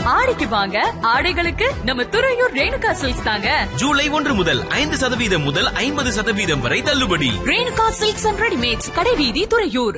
ஆடிக்கு வாங்க ஆடைகளுக்கு நம்ம துறையூர் ரேணுகா சில்க்ஸ் தாங்க ஜூலை ஒன்று முதல் ஐந்து சதவீதம் முதல் ஐம்பது சதவீதம் வரை தள்ளுபடி ரேணுகா சில்க்ஸ் அண்ட் ரெடிமேட்ஸ் கடைவீதி துறையூர்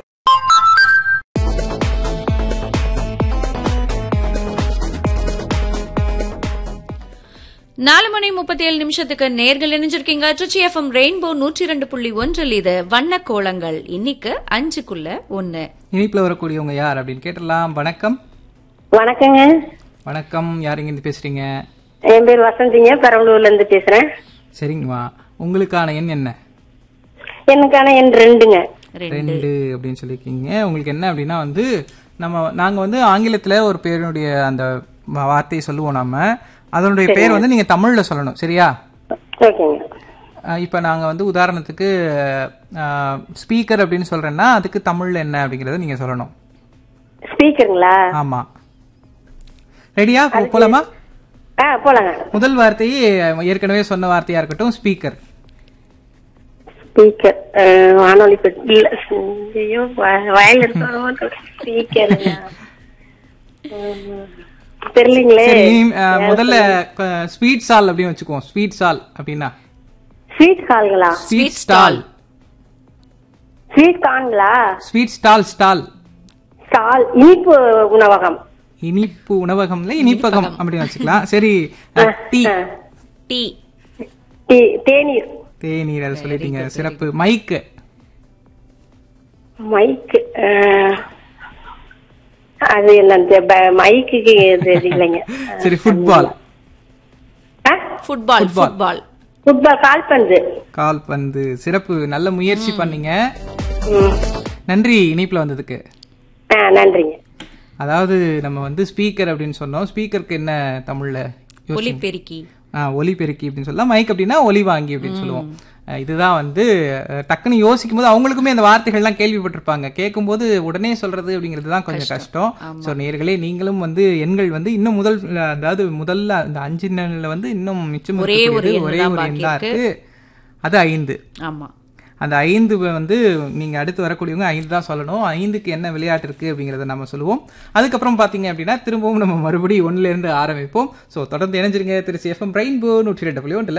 நாலு மணி முப்பத்தி ஏழு நிமிஷத்துக்கு நேர்கள் இணைஞ்சிருக்கீங்க ட்ரிச்சி எஃப்எம் ரெயின்போ நூற்றி ரெண்டு புள்ளி ஒன்றில் இது வண்ண கோலங்கள் இன்னைக்கு அஞ்சுக்குள்ள ஒன்னு இனிப்புல வரக்கூடியவங்க யார் அப்படின்னு கேட்டலாம் வணக்கம் வணக்கங்க வணக்கம் யார் இருந்து பேசுறீங்க என் பேர் வசந்திங்க பெரம்பலூர்ல இருந்து பேசுறேன் சரிங்கம்மா உங்களுக்கான எண் என்ன எனக்கான என் ரெண்டுங்க ரெண்டு அப்படின்னு சொல்லியிருக்கீங்க உங்களுக்கு என்ன அப்படின்னா வந்து நம்ம நாங்க வந்து ஆங்கிலத்துல ஒரு பேருடைய அந்த வா- வார்த்தையை சொல்லுவோம் நாம அதனுடைய பேர் வந்து நீங்க தமிழ்ல சொல்லணும் சரியா ஓகேங்க அஹ் இப்ப நாங்க வந்து உதாரணத்துக்கு ஸ்பீக்கர் அப்படின்னு சொல்றேன்னா அதுக்கு தமிழ்ல என்ன அப்படிங்கறத நீங்க சொல்லணும் ஸ்பீக்கருங்களா ஆமா ரெடியா போலாமா ஆ போலாங்க முதல் வார்த்தையே ஏற்கனவே சொன்ன வார்த்தையா இருக்கட்டும் ஸ்பீக்கர் ஸ்பீக்கர் வானொலி பெட்டி இல்ல ஐயோ வ- வயல்ல இருக்க ஸ்பீக்கர் தெரியலீங்களே சரி இனி, அஹ், முதல்ல ஸ்வீட் சால் அப்படின்னு வச்சுக்குவோம் ஸ்வீட் சால் அப்படின்னா ஸ்வீட் கால்களா ஸ்வீட் ஸ்டால் ஸ்வீட் கான்களா ஸ்வீட் ஸ்டால் ஸ்டால் ஸ்டால் இனிப்பு உணவகம் இனிப்பு உணவகம்ல இனிப்பகம் அப்படின்னு வச்சுக்கலாம் சரி அஹ், டீ ஆ. டீ டீ- தேநீர் தேநீர் அதை சொல்லிட்டீங்க சிறப்பு மைக்கு மைக்கு அது என்ன மைக்குக்கு தெரியலைங்க சரி ஃபுட்பால் ஃபுட்பால் ஃபுட்பால் ஃபுட்பால் கால்பந்து கால்பந்து சிறப்பு நல்ல முயற்சி பண்ணீங்க ம். நன்றி இனிப்புல வந்ததுக்கு ஆ நன்றிங்க அதாவது நம்ம வந்து ஸ்பீக்கர் அப்படின்னு சொன்னோம் ஸ்பீக்கருக்கு என்ன தமிழ்ல யோசி- ஒலிபெருக்கி ஆ, ஒலி பெருக்கி அப்படின்னு சொல்லலாம் மைக் அப்படின்னா ஒலி வாங்கி அப்படின்னு சொல்லுவோம் அஹ் இதுதான் வந்து அஹ், டக்குன்னு யோசிக்கும் போது அவங்களுக்குமே அந்த வார்த்தைகள்லாம் கேள்விப்பட்டிருப்பாங்க கேட்கும்போது உடனே சொல்றது அப்படிங்கிறது தான் கொஞ்சம் கஷ்டம் ஸோ நேர்களே நீங்களும் வந்து எண்கள் வந்து இன்னும் முதல் அஹ், அதாவது முதல்ல அந்த அஞ்சு எண்ணில் வந்து இன்னும் மிச்சம் ஒரே ஒரு இருக்கக்கூடியது எண் ஒரே தான் ஒரு பாக்கி எண் தான் இருக்கு. இருக்கு அது ஐந்து ஆமா அந்த ஐந்து வந்து நீங்க அடுத்து வரக்கூடியவங்க ஐந்து தான் சொல்லணும் ஐந்துக்கு என்ன விளையாட்டு இருக்கு அப்படிங்கறத நம்ம சொல்லுவோம் அதுக்கப்புறம் பாத்தீங்க அப்படின்னா திரும்பவும் நம்ம மறுபடியும் ஒண்ணுல இருந்து ஆரம்பிப்போம் சோ தொடர்ந்து இணைஞ்சிருங்க திரு எஃப்எம் ரெயின்போ நூற்றி ரெண்டு புள்ளி ஒன்றுல